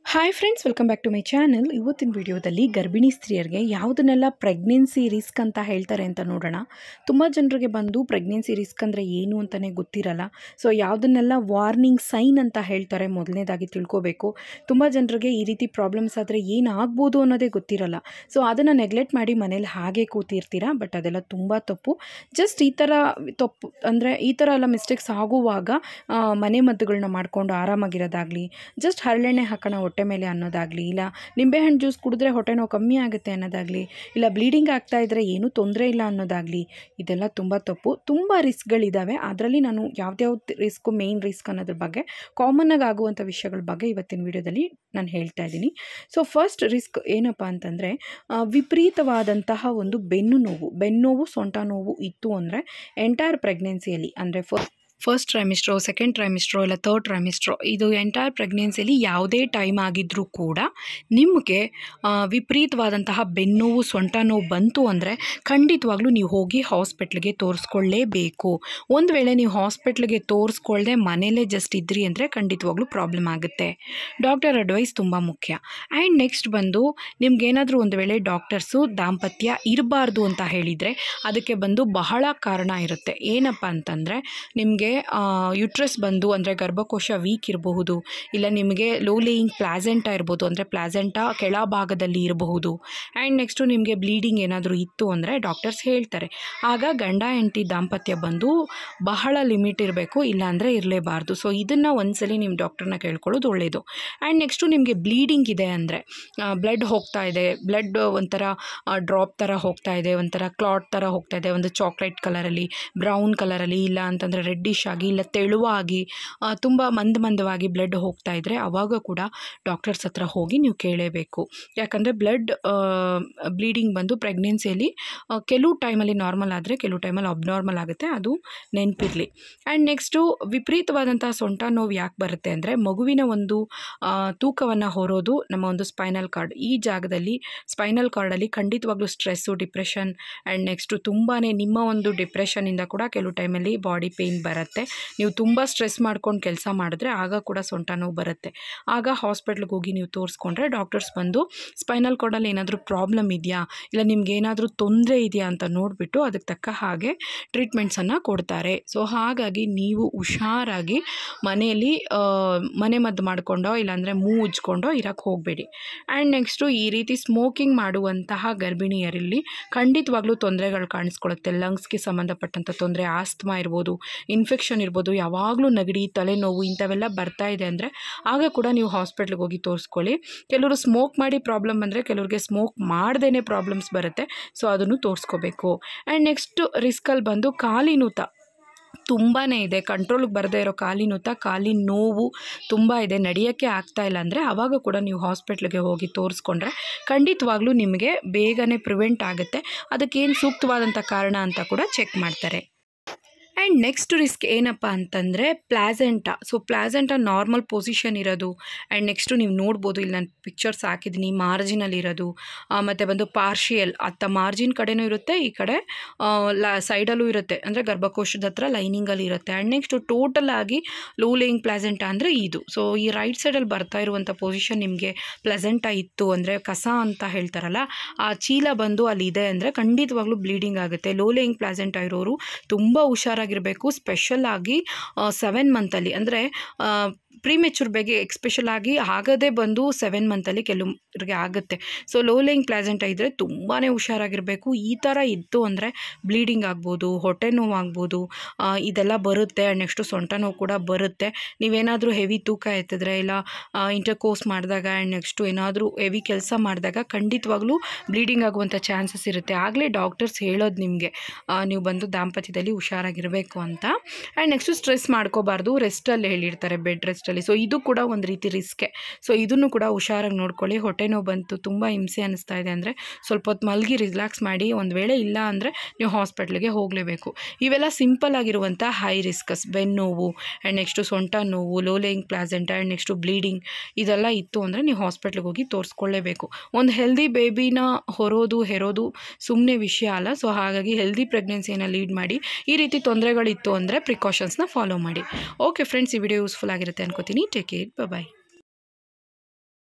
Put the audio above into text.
hi friends welcome back to my channel ಇವತ್ತಿನ ವಿಡಿಯೋದಲ್ಲಿ ಗರ್ಭಿಣಿ ಸ್ತ್ರೀಯರಿಗೆ ಯಾವುದನ್ನೆಲ್ಲ ಪ್ರೆಗ್ನೆನ್ಸಿ ರಿಸ್ಕ್ ಅಂತ ಹೇಳ್ತಾರೆ ಅಂತ ನೋಡೋಣ ತುಂಬ ಜನರಿಗೆ ಬಂದು ಪ್ರೆಗ್ನೆನ್ಸಿ ರಿಸ್ಕ್ ಅಂದರೆ ಏನು ಅಂತಲೇ ಗೊತ್ತಿರಲ್ಲ ಸೊ ಯಾವುದನ್ನೆಲ್ಲ ವಾರ್ನಿಂಗ್ ಸೈನ್ ಅಂತ ಹೇಳ್ತಾರೆ ಮೊದಲನೇದಾಗಿ ತಿಳ್ಕೋಬೇಕು ತುಂಬ ಜನರಿಗೆ ಈ ರೀತಿ ಪ್ರಾಬ್ಲಮ್ಸ್ ಆದರೆ ಏನಾಗ್ಬೋದು ಅನ್ನೋದೇ ಗೊತ್ತಿರಲ್ಲ ಸೊ ಅದನ್ನು ನೆಗ್ಲೆಕ್ಟ್ ಮಾಡಿ ಮನೇಲಿ ಹಾಗೆ ಕೂತಿರ್ತೀರಾ ಬಟ್ ಅದೆಲ್ಲ ತುಂಬ ತಪ್ಪು ಜಸ್ಟ್ ಈ ಥರ ತಪ್ಪು ಅಂದರೆ ಈ ಥರ ಎಲ್ಲ ಮಿಸ್ಟೇಕ್ಸ್ ಆಗುವಾಗ ಆ, ಮನೆ ಮದ್ದುಗಳನ್ನ ಮಾಡಿಕೊಂಡು ಆರಾಮಾಗಿರೋದಾಗಲಿ ಜಸ್ಟ್ ಹರಳೆಣ್ಣೆ ಹಾಕೋಣ ಹೊಟ್ಟೆ ಮೇಲೆ ಅನ್ನೋದಾಗಲಿ ಇಲ್ಲ ನಿಂಬೆಹಣ್ಣು ಜ್ಯೂಸ್ ಕುಡಿದ್ರೆ ಹೊಟ್ಟೆ ನೋವು ಕಮ್ಮಿ ಆಗುತ್ತೆ ಅನ್ನೋದಾಗಲಿ ಇಲ್ಲ ಬ್ಲೀಡಿಂಗ್ ಆಗ್ತಾ ಇದ್ದರೆ ಏನೂ ತೊಂದರೆ ಇಲ್ಲ ಅನ್ನೋದಾಗಲಿ ಇದೆಲ್ಲ ತುಂಬ ತಪ್ಪು ತುಂಬ ರಿಸ್ಕ್ಗಳಿದ್ದಾವೆ ಅದರಲ್ಲಿ ನಾನು ಯಾವ್ದ್ಯಾವ್ದು ರಿಸ್ಕು ಮೇಯ್ನ್ ರಿಸ್ಕ್ ಅನ್ನೋದ್ರ ಬಗ್ಗೆ ಕಾಮನ್ನಾಗಿ ಆಗುವಂಥ ವಿಷಯಗಳ ಬಗ್ಗೆ ಇವತ್ತಿನ ವಿಡಿಯೋದಲ್ಲಿ ನಾನು ಹೇಳ್ತಾ ಇದ್ದೀನಿ ಸೊ ಫಸ್ಟ್ ರಿಸ್ಕ್ ಏನಪ್ಪ ಅಂತಂದರೆ ವಿಪರೀತವಾದಂತಹ ಒಂದು ಬೆನ್ನು ನೋವು ಬೆನ್ನು ನೋವು ಸೊಂಟ ನೋವು ಇತ್ತು ಅಂದರೆ ಎಂಟೈರ್ ಪ್ರೆಗ್ನೆನ್ಸಿಯಲ್ಲಿ ಅಂದರೆ first first trimester second trimester ಇಲ್ಲ ತರ್ಡ್ ಟ್ರೈಮಿಸ್ಟ್ರೋ ಇದು ಎಂಟೈರ್ ಪ್ರೆಗ್ನೆನ್ಸಿಯಲ್ಲಿ ಯಾವುದೇ ಟೈಮ್ ಆಗಿದ್ದರೂ ಕೂಡ ನಿಮಗೆ ಆ, ವಿಪರೀತವಾದಂತಹ ಬೆನ್ನೋವು ಸೊಂಟ ನೋವು ಬಂತು ಅಂದರೆ ಖಂಡಿತವಾಗ್ಲೂ ನೀವು ಹೋಗಿ ಹಾಸ್ಪಿಟ್ಲಿಗೆ ತೋರಿಸ್ಕೊಳ್ಳೇಬೇಕು ಒಂದು ವೇಳೆ ನೀವು ಹಾಸ್ಪಿಟ್ಲಿಗೆ ತೋರಿಸ್ಕೊಳ್ದೆ ಮನೇಲೇ ಜಸ್ಟ್ ಇದ್ರಿ ಅಂದರೆ ಖಂಡಿತವಾಗ್ಲೂ ಪ್ರಾಬ್ಲಮ್ ಆಗುತ್ತೆ ಡಾಕ್ಟರ್ ಅಡ್ವೈಸ್ ತುಂಬ ಮುಖ್ಯ ಆ್ಯಂಡ್ ನೆಕ್ಸ್ಟ್ ಬಂದು ನಿಮ್ಗೇನಾದರೂ ಒಂದು ವೇಳೆ ಡಾಕ್ಟರ್ಸು ದಾಂಪತ್ಯ ಇರಬಾರ್ದು ಅಂತ ಹೇಳಿದರೆ ಅದಕ್ಕೆ ಬಂದು ಬಹಳ ಕಾರಣ ಇರುತ್ತೆ ಏನಪ್ಪ ಅಂತಂದರೆ ನಿಮಗೆ ಯುಟ್ರಸ್ ಬಂದು ಅಂದರೆ ಗರ್ಭಕೋಶ ವೀಕ್ ಇರಬಹುದು ಇಲ್ಲ ನಿಮಗೆ ಲೋ ಲೇಯಿಂಗ್ ಪ್ಲಾಸೆಂಟಾ ಇರ್ಬೋದು ಅಂದರೆ ಪ್ಲಾಸೆಂಟಾ ಕೆಳಭಾಗದಲ್ಲಿ ಇರಬಹುದು ಆ್ಯಂಡ್ ನೆಕ್ಸ್ಟು ನಿಮಗೆ ಬ್ಲೀಡಿಂಗ್ ಏನಾದರೂ ಇತ್ತು ಅಂದರೆ ಡಾಕ್ಟರ್ಸ್ ಹೇಳ್ತಾರೆ ಆಗ ಗಂಡ ಹೆಂಡತಿ ದಾಂಪತ್ಯ ಬಂದು ಬಹಳ ಲಿಮಿಟ್ ಇರಬೇಕು ಇಲ್ಲಾಂದರೆ ಇರಲೇಬಾರ್ದು ಸೊ ಇದನ್ನು ಒಂದ್ಸಲಿ ನಿಮ್ಮ ಡಾಕ್ಟರ್ನ ಕೇಳ್ಕೊಳ್ಳೋದು ಒಳ್ಳೆಯದು ಆ್ಯಂಡ್ ನೆಕ್ಸ್ಟು ನಿಮಗೆ ಬ್ಲೀಡಿಂಗ್ ಇದೆ ಅಂದರೆ ಬ್ಲಡ್ ಹೋಗ್ತಾ ಇದೆ ಬ್ಲಡ್ ಒಂಥರ ಡ್ರಾಪ್ ಥರ ಹೋಗ್ತಾ ಇದೆ ಒಂಥರ ಕ್ಲಾಟ್ ಥರ ಹೋಗ್ತಾ ಇದೆ ಒಂದು ಚಾಕ್ಲೇಟ್ ಕಲರಲ್ಲಿ ಬ್ರೌನ್ ಕಲರಲ್ಲಿ ಇಲ್ಲ ಅಂತಂದರೆ ರೆಡ್ಡಿಶ್ ಆಗಿ ಇಲ್ಲ ತೆಳುವಾಗಿ ತುಂಬ ಮಂದ ಮಂದವಾಗಿ ಬ್ಲಡ್ ಹೋಗ್ತಾ ಇದ್ದರೆ ಆವಾಗ ಕೂಡ ಡಾಕ್ಟರ್ಸ್ ಹತ್ರ ಹೋಗಿ ನೀವು ಕೇಳಲೇಬೇಕು ಯಾಕಂದರೆ ಬ್ಲಡ್ ಬ್ಲೀಡಿಂಗ್ ಬಂದು ಪ್ರೆಗ್ನೆನ್ಸಿಯಲ್ಲಿ ಕೆಲವು ಟೈಮಲ್ಲಿ ನಾರ್ಮಲ್ ಆದರೆ ಕೆಲವು ಟೈಮಲ್ಲಿ ಅಬ್ನಾರ್ಮಲ್ ಆಗುತ್ತೆ ಅದು ನೆನಪಿರಲಿ ಆ್ಯಂಡ್ ನೆಕ್ಸ್ಟು ವಿಪರೀತವಾದಂಥ ಸೊಂಟ ನೋವು ಯಾಕೆ ಬರುತ್ತೆ ಅಂದರೆ ಮಗುವಿನ ಒಂದು ತೂಕವನ್ನು ಹೊರೋದು ನಮ್ಮ ಒಂದು ಸ್ಪೈನಲ್ ಕಾರ್ಡ್ ಈ ಜಾಗದಲ್ಲಿ ಸ್ಪೈನಲ್ ಕಾರ್ಡಲ್ಲಿ ಖಂಡಿತವಾಗ್ಲೂ ಸ್ಟ್ರೆಸ್ಸು ಡಿಪ್ರೆಷನ್ ಆ್ಯಂಡ್ ನೆಕ್ಸ್ಟು ತುಂಬಾ ನಿಮ್ಮ ಒಂದು ಡಿಪ್ರೆಷನಿಂದ ಕೂಡ ಕೆಲವು ಟೈಮಲ್ಲಿ ಬಾಡಿ ಪೇಯ್ನ್ ಬರುತ್ತೆ ನೀವು ತುಂಬ ಸ್ಟ್ರೆಸ್ ಮಾಡ್ಕೊಂಡು ಕೆಲಸ ಮಾಡಿದ್ರೆ ಆಗ ಕೂಡ ಸೊಂಟ ನೋವು ಬರುತ್ತೆ ಆಗ ಹಾಸ್ಪಿಟ್ಲಿಗೆ ಹೋಗಿ ನೀವು ತೋರಿಸ್ಕೊಂಡ್ರೆ ಡಾಕ್ಟರ್ಸ್ ಬಂದು ಸ್ಪೈನಲ್ ಕಾರ್ಡಲ್ಲಿ ಏನಾದರೂ ಪ್ರಾಬ್ಲಮ್ ಇದೆಯಾ ಇಲ್ಲ ನಿಮ್ಗೆ ಏನಾದರೂ ತೊಂದರೆ ಇದೆಯಾ ಅಂತ ನೋಡಿಬಿಟ್ಟು ಅದಕ್ಕೆ ತಕ್ಕ ಹಾಗೆ ಟ್ರೀಟ್ಮೆಂಟ್ಸನ್ನು ಕೊಡ್ತಾರೆ ಸೊ ಹಾಗಾಗಿ ನೀವು ಹುಷಾರಾಗಿ ಮನೆಯಲ್ಲಿ ಆ, ಮನೆ ಮದ್ದು ಮಾಡಿಕೊಂಡೋ ಇಲ್ಲಾಂದರೆ ಮೂ ಉಜ್ಕೊಂಡೋ ಇರೋಕ್ಕೆ ಹೋಗಬೇಡಿ ಆ್ಯಂಡ್ ನೆಕ್ಸ್ಟು ಈ ರೀತಿ ಸ್ಮೋಕಿಂಗ್ ಮಾಡುವಂತಹ ಗರ್ಭಿಣಿಯರಲ್ಲಿ ಖಂಡಿತವಾಗ್ಲೂ ತೊಂದರೆಗಳು ಕಾಣಿಸ್ಕೊಳ್ಳುತ್ತೆ ಲಂಗ್ಸ್ಗೆ ಸಂಬಂಧಪಟ್ಟಂಥ ತೊಂದರೆ ಆಸ್ತಮಾ ಇರ್ಬೋದು ಇನ್ಫೆಕ್ಷನ್ ಇರ್ಬೋದು ಯಾವಾಗಲೂ ನೆಗಡಿ ತಲೆನೋವು ಇಂಥವೆಲ್ಲ ಬರ್ತಾ ಇದೆ ಅಂದರೆ ಆಗ ಕೂಡ ನೀವು ಹಾಸ್ಪಿಟ್ಲಿಗೆ ಹೋಗಿ ತೋರಿಸ್ಕೊಳ್ಳಿ ಕೆಲವರು ಸ್ಮೋಕ್ ಮಾಡಿ ಪ್ರಾಬ್ಲಮ್ ಬಂದರೆ ಕೆಲವ್ರಿಗೆ ಸ್ಮೋಕ್ ಮಾಡ್ದೇ ಪ್ರಾಬ್ಲಮ್ಸ್ ಬರುತ್ತೆ ಸೊ ಅದನ್ನು ತೋರಿಸ್ಕೋಬೇಕು ಆ್ಯಂಡ್ ನೆಕ್ಸ್ಟ್ ರಿಸ್ಕಲ್ಲಿ ಬಂದು ಕಾಲಿನೂತ ತುಂಬಾ ಇದೆ ಕಂಟ್ರೋಲ್ಗೆ ಬರದೇ ಇರೋ ಕಾಲಿನೂತ ಕಾಲಿನ ನೋವು ತುಂಬ ಇದೆ ನಡೆಯೋಕ್ಕೆ ಆಗ್ತಾ ಇಲ್ಲ ಅಂದರೆ ಆವಾಗ ಕೂಡ ನೀವು ಹಾಸ್ಪಿಟ್ಲಿಗೆ ಹೋಗಿ ತೋರಿಸ್ಕೊಂಡ್ರೆ ಖಂಡಿತವಾಗ್ಲೂ ನಿಮಗೆ ಬೇಗನೆ ಪ್ರಿವೆಂಟ್ ಆಗುತ್ತೆ ಅದಕ್ಕೇನು ಸೂಕ್ತವಾದಂಥ ಕಾರಣ ಅಂತ ಕೂಡ ಚೆಕ್ ಮಾಡ್ತಾರೆ ಆ್ಯಂಡ್ ನೆಕ್ಸ್ಟ್ ರಿಸ್ಕ್ ಏನಪ್ಪ ಅಂತಂದರೆ placenta so placenta normal position ಇರೋದು ಆ್ಯಂಡ್ ನೆಕ್ಸ್ಟು ನೀವು ನೋಡ್ಬೋದು ಇಲ್ಲಿ ನಾನು ಪಿಕ್ಚರ್ಸ್ ಹಾಕಿದ್ದೀನಿ ಮಾರ್ಜಿನಲ್ಲಿ ಇರೋದು ಮತ್ತು ಬಂದು ಪಾರ್ಷಿಯಲ್ ಅತ್ತ ಮಾರ್ಜಿನ್ ಕಡೆನೂ ಇರುತ್ತೆ ಈ ಕಡೆ ಆ, ಲ ಸೈಡಲ್ಲೂ ಇರುತ್ತೆ ಅಂದರೆ ಗರ್ಭಕೋಶದ ಹತ್ರ ಲೈನಿಂಗಲ್ಲಿ ಇರುತ್ತೆ ಆ್ಯಂಡ್ ನೆಕ್ಸ್ಟು ಟೋಟಲ್ ಆಗಿ ಲೋ ಲೇಯಿಂಗ್ ಪ್ಲಾಸೆಂಟಾ ಅಂದರೆ ಇದು ಸೊ ಈ ರೈಟ್ ಸೈಡಲ್ಲಿ ಬರ್ತಾ ಇರುವಂಥ ಪೊಸಿಷನ್ ನಿಮಗೆ ಪ್ಲೆಸೆಂಟಾ ಇತ್ತು ಅಂದರೆ ಕಸ ಅಂತ ಹೇಳ್ತಾರಲ್ಲ ಆ ಚೀಲ ಬಂದು ಅಲ್ಲಿ ಇದೆ ಅಂದರೆ ಖಂಡಿತವಾಗ್ಲೂ ಬ್ಲೀಡಿಂಗ್ ಆಗುತ್ತೆ ಲೋ ಲೇಯಿಂಗ್ ಪ್ಲಾಸೆಂಟಾ ಇರೋರು ತುಂಬ ಹುಷಾರಾಗಿರಬೇಕು ಸ್ಪೆಷಲ್ ಆಗಿ ಸೆವೆನ್ ಮಂತಲ್ಲಿ ಅಂದರೆ ಪ್ರಿಮೆಚೂರ್ ಬೇಗೆ ಎಕ್ಸ್ಪೆಷಲ್ ಆಗಿ ಆಗದೇ ಬಂದು ಸೆವೆನ್ ಮಂತಲ್ಲಿ ಕೆಲವ್ರಿಗೆ ಆಗುತ್ತೆ ಸೊ ಲೋ ಲೇಯಿಂಗ್ ಪ್ಲಾಸೆಂಟ ಇದ್ದರೆ ತುಂಬಾ ಹುಷಾರಾಗಿರಬೇಕು ಈ ಥರ ಇತ್ತು ಅಂದರೆ ಬ್ಲೀಡಿಂಗ್ ಆಗ್ಬೋದು ಹೊಟ್ಟೆ ನೋವು ಆಗ್ಬೋದು ಆ, ಇದೆಲ್ಲ ಬರುತ್ತೆ ಆ್ಯಂಡ್ ನೆಕ್ಸ್ಟು ಸೊಂಟ ನೋವು ಕೂಡ ಬರುತ್ತೆ ನೀವೇನಾದರೂ ಹೆವಿ ತೂಕ ಎತ್ತಿದ್ರೆ ಇಲ್ಲ ಇಂಟರ್ಕೋರ್ಸ್ ಮಾಡಿದಾಗ ಆ್ಯಂಡ್ ನೆಕ್ಸ್ಟು ಏನಾದರೂ ಹೆವಿ ಕೆಲಸ ಮಾಡಿದಾಗ ಖಂಡಿತವಾಗ್ಲೂ ಬ್ಲೀಡಿಂಗ್ ಆಗುವಂಥ ಚಾನ್ಸಸ್ ಇರುತ್ತೆ ಆಗಲೇ ಡಾಕ್ಟರ್ಸ್ ಹೇಳೋದು ನಿಮಗೆ ನೀವು ಬಂದು ದಾಂಪತ್ಯದಲ್ಲಿ ಹುಷಾರಾಗಿರಬೇಕು ಅಂತ ಆ್ಯಂಡ್ ನೆಕ್ಸ್ಟು ಸ್ಟ್ರೆಸ್ ಮಾಡ್ಕೋಬಾರ್ದು ರೆಸ್ಟಲ್ಲಿ ಹೇಳಿರ್ತಾರೆ ಬೆಡ್ ರೆಸ್ಟಲ್ಲಿ ಸೊ ಇದು ಕೂಡ ಒಂದು ರೀತಿ ರಿಸ್ಕೆ ಸೊ ಇದನ್ನು ಕೂಡ ಹುಷಾರಾಗಿ ನೋಡ್ಕೊಳ್ಳಿ ಹೊಟ್ಟೆ ನೋವು ಬಂತು ತುಂಬ ಹಿಂಸೆ ಅನ್ನಿಸ್ತಾ ಇದೆ ಅಂದರೆ ಸ್ವಲ್ಪ ಹೊತ್ತು ಮಲಗಿ ರಿಲ್ಯಾಕ್ಸ್ ಮಾಡಿ ಒಂದು ವೇಳೆ ಇಲ್ಲ ಅಂದರೆ ನೀವು ಹಾಸ್ಪಿಟ್ಲಿಗೆ ಹೋಗಲೇಬೇಕು ಇವೆಲ್ಲ ಸಿಂಪಲ್ ಆಗಿರುವಂಥ ಹೈ ರಿಸ್ಕಸ್ ಬೆನ್ನೋವು ಆ್ಯಂಡ್ ನೆಕ್ಸ್ಟು ಸೊಂಟ ನೋವು low lying placenta and next bleeding ಇದೆಲ್ಲ ಇತ್ತು ಅಂದರೆ ನೀವು ಹಾಸ್ಪಿಟ್ಲಿಗೆ ಹೋಗಿ ತೋರಿಸ್ಕೊಳ್ಳೇಬೇಕು ಒಂದು ಹೆಲ್ದಿ ಬೇಬಿನ ಹೊರೋದು ಹೆರೋದು ಸುಮ್ಮನೆ ವಿಷಯ ಅಲ್ಲ ಸೊ ಹಾಗಾಗಿ ಹೆಲ್ದಿ ಪ್ರೆಗ್ನೆನ್ಸಿಯನ್ನು ಲೀಡ್ ಮಾಡಿ ಈ ರೀತಿ ತೊಂದರೆಗಳಿತ್ತು ಅಂದರೆ ಪ್ರಿಕಾಷನ್ಸ್ನ ಫಾಲೋ ಮಾಡಿ ಓಕೆ ಫ್ರೆಂಡ್ಸ್ ಈ ವಿಡಿಯೋ ಯೂಸ್ಫುಲ್ ಆಗಿರುತ್ತೆ ಅನ್ಕೋತೀನಿ ಟೇಕ್ ಕೇರ್ ಬಾಯ್